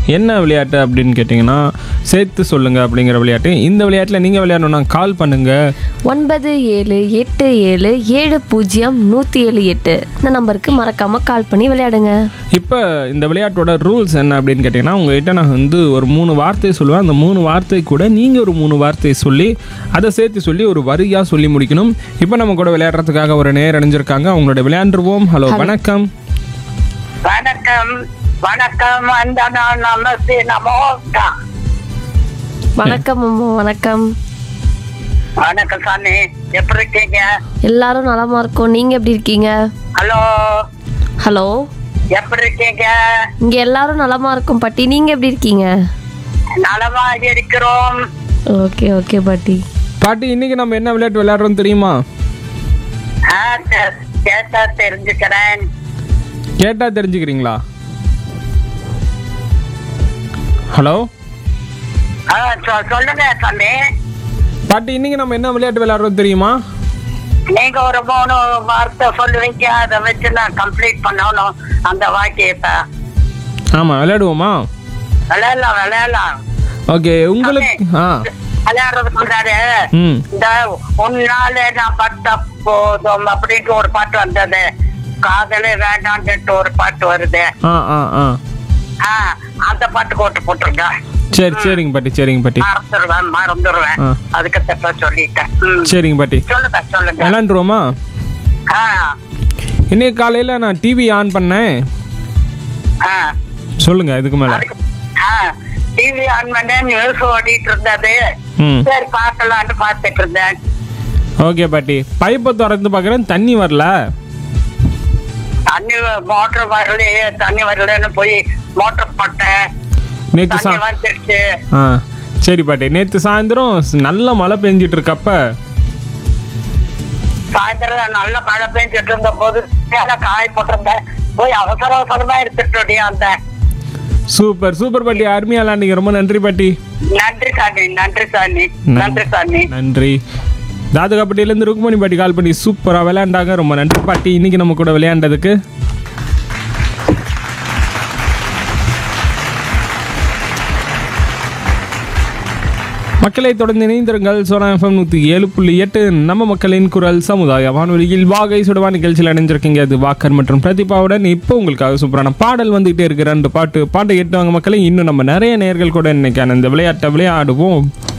என்ன விளையாட்டு அப்படின்னு கேட்டிங்கன்னா சேர்த்து சொல்லுங்கள் அப்படிங்கிற விளையாட்டு இந்த விளையாட்டில் நீங்கள் விளையாடணும்னா கால் பண்ணுங்கள் ஒன்பது ஏழு எட்டு ஏழு ஏழு பூஜ்ஜியம் நூற்றி ஏழு எட்டு இந்த நம்பருக்கு மறக்காமல் கால் பண்ணி விளையாடுங்க இப்போ இந்த விளையாட்டோட ரூல்ஸ் என்ன அப்படின்னு கேட்டிங்கன்னா உங்ககிட்ட நான் வந்து ஒரு மூணு வார்த்தை சொல்லுவேன் அந்த மூணு வார்த்தை கூட நீங்கள் ஒரு மூணு வார்த்தை சொல்லி அதை சேர்த்து சொல்லி ஒரு வரியாக சொல்லி முடிக்கணும் இப்போ நம்ம கூட விளையாடுறதுக்காக ஒரு நேர் அணிஞ்சிருக்காங்க அவங்களோட விளையாண்டுருவோம் ஹலோ வணக்கம் வணக்கம் வணக்கம் வந்தனா நமஸ்தே நமோஸ்தா வணக்கம் அம்மா வணக்கம் வணக்கம் சாமி எப்படி இருக்கீங்க எல்லாரும் நலமா இருக்கோம் நீங்கள் எப்படி இருக்கீங்க ஹலோ ஹலோ எப்படி இருக்கீங்க இங்கே எல்லாரும் நலமா இருக்கும் பாட்டி நீங்கள் எப்படி இருக்கீங்க நலமா இருக்கிறோம் ஓகே ஓகே பாட்டி பாட்டி இன்னைக்கு நம்ம என்ன விளையாட்டு விளையாடுறோம் தெரியுமா ஆ, தெ- கேட்டா தெரிஞ்சுக்கிறேன் கேட்டால் தெரிஞ்சுக்கிறீங்களா ஹலோ ஆ, சொ- சொல்லுங்க சாமி பாட்டி இன்னைக்கு நம்ம என்ன விளையாட்டு விளையாடுறோம் தெரியுமா நீங்க ஒரு மூணு வார்த்தை சொல்லுவீங்க அதை வச்சு நான் கம்ப்ளீட் பண்ணணும் அந்த வாக்கியத்தை ஆமாம் விளையாடுவோமா விளையாடலாம் விளையாடலாம் ஓகே உங்களுக்கு ஆ விளையாடுறதுக்கு முன்னாடி ம் இந்த உன்னால நான் பட்ட போதும் அப்படின்ட்டு ஒரு பாட்டு வந்தது காதலே வேண்டான்ட்டு ஒரு பாட்டு வருது ஆ ஆ ஆ ஆ, அந்த பாட்டு போட்டு போட்டுருங்க சரி சரிங்க பாட்டி சரிங்க பாட்டி மறந்துடுவேன் மறந்துடுவேன் ஆ. அதுக்கு தப்பா சொல்லிட்டேன் ம். சரிங்க பாட்டி சொல்லுங்க சொல்லுங்க விளையாண்டுருவோமா ஆ, இன்னைக்கு காலையில் நான் டிவி ஆன் பண்ணேன் ஆ. சொல்லுங்க இதுக்கு மேலே அதுக்கு- ஆ, டிவி ஆன் பண்ண நியூஸ் ஓடிட்டு இருந்தது ம் சரி பார்க்கலான்ட்டு பார்த்துட்டு இருந்தேன் ஓகே பாட்டி பைப்பை திறந்து பார்க்குறேன் தண்ணி வரல தண்ணி மோட்டர் வரலையே தண்ணி வரலன்னு போய் மோட்டர் போட்டேன் நேற்று சா தண்ணி வந்துருச்சு ஆ சரி பாட்டி நேற்று சாயந்தரம் ஸ்- நல்ல மழை பெஞ்சிட்டு இருக்கப்ப சாயந்தரம் நல்ல மழை பெஞ்சிட்டு இருந்த போது மேல காய் போட்டிருந்தேன் போய் அவசர அவசரமா எடுத்துட்டு அந்த சூப்பர் சூப்பர் பாட்டி அருமையா விளாண்டிங்க ரொம்ப நன்றி பாட்டி நன்றி சாமி நன்றி சாமி நன்றி சாமி நன்றி தாதுகாப்பட்டியிலேருந்து ருக்மணி பாட்டி கால் பண்ணி சூப்பராக விளையாண்டாங்க ரொம்ப நன்றி பாட்டி இன்னைக்கு நம்ம கூட விளையாண்டதுக்கு மக்களை தொடர்ந்து இணைந்திருங்கள் சோனா எஃப்எம் நூற்றி ஏழு புள்ளி எட்டு நம்ம மக்களின் குரல் சமுதாய வானொலியில் வாகை சுடவா நிகழ்ச்சியில் இணைஞ்சிருக்கீங்க அது வாக்கர் மற்றும் பிரதீபாவுடன் இப்போ உங்களுக்காக சூப்பரான பாடல் வந்துகிட்டே இருக்கு ரெண்டு பாட்டு பாட்டை கேட்டு வாங்க மக்களை இன்னும் நம்ம நிறைய நேர்கள் கூட இன்னைக்கான இந்த விளையாட்டை விளையாடுவோம்